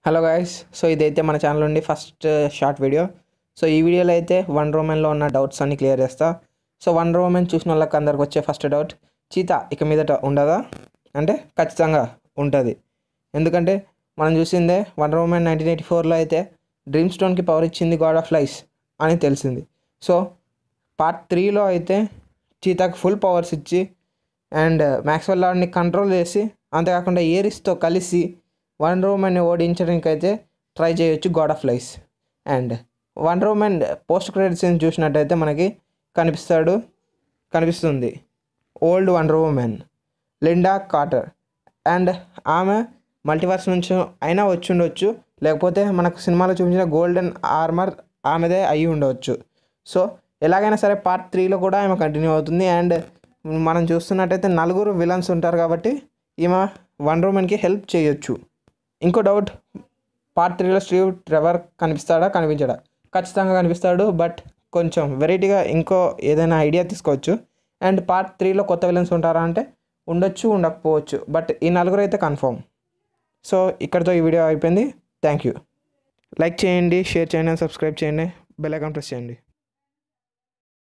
hello guys so ఇదైతే మన channel నుండి ఫస్ట్ షార్ట్ వీడియో సో ఈ వీడియోలో అయితే వన్ రోమెన్లో ఉన్న డౌట్స్ అన్ని క్లియర్ చేస్తా సో వన్ రోమెన్ చూసిన వాళ్ళకి అందరికి వచ్చే ఫస్ట్ డౌట్ చీత ఇక మీదట ఉండదా అంటే ఖచ్చితంగా ఉంటుంది ఎందుకంటే మనం చూసిందే వన్ రోమెన్ నైన్టీన్ ఎయిటీ ఫోర్లో అయితే డ్రీమ్ స్టోన్కి పవర్ ఇచ్చింది గాడ్ ఆఫ్ లైఫ్ అని తెలిసింది సో పార్ట్ త్రీలో అయితే చీతాకి ఫుల్ పవర్స్ ఇచ్చి అండ్ మ్యాక్స్వెల్ లాడ్ని కంట్రోల్ చేసి అంతేకాకుండా ఏరిస్తో కలిసి వన్ రోమన్ని ఓడించడానికి అయితే ట్రై చేయొచ్చు గాడ్ ఆఫ్ లైఫ్ అండ్ వన్ రోమన్ పోస్ట్ క్రెడిట్ సీన్ చూసినట్టయితే మనకి కనిపిస్తాడు కనిపిస్తుంది ఓల్డ్ వన్ రోమన్ లిండా కార్టర్ అండ్ ఆమె మల్టీవర్స్ నుంచి అయినా వచ్చి ఉండొచ్చు లేకపోతే మనకు సినిమాలో చూపించిన గోల్డెన్ ఆర్మర్ ఆమెదే అయి ఉండవచ్చు సో ఎలాగైనా సరే పార్ట్ త్రీలో కూడా ఆమె కంటిన్యూ అవుతుంది అండ్ మనం చూస్తున్నట్టయితే నలుగురు విలన్స్ ఉంటారు కాబట్టి ఈమె వన్ రోమన్కి హెల్ప్ చేయొచ్చు ఇంకో డౌట్ పార్ట్ త్రీలో స్టీవ్ ట్రెవర్ కనిపిస్తాడా కనిపించడా ఖచ్చితంగా కనిపిస్తాడు బట్ కొంచెం వెరైటీగా ఇంకో ఏదైనా ఐడియా తీసుకోవచ్చు అండ్ పార్ట్ త్రీలో కొత్త విలన్స్ ఉంటారా అంటే ఉండొచ్చు ఉండకపోవచ్చు బట్ ఈ నలుగురు అయితే కన్ఫర్మ్ సో ఇక్కడితో ఈ వీడియో అయిపోయింది థ్యాంక్ యూ లైక్ చేయండి షేర్ చేయండి సబ్స్క్రైబ్ చేయండి బెల్ ఐకాన్ ప్రెస్ చేయండి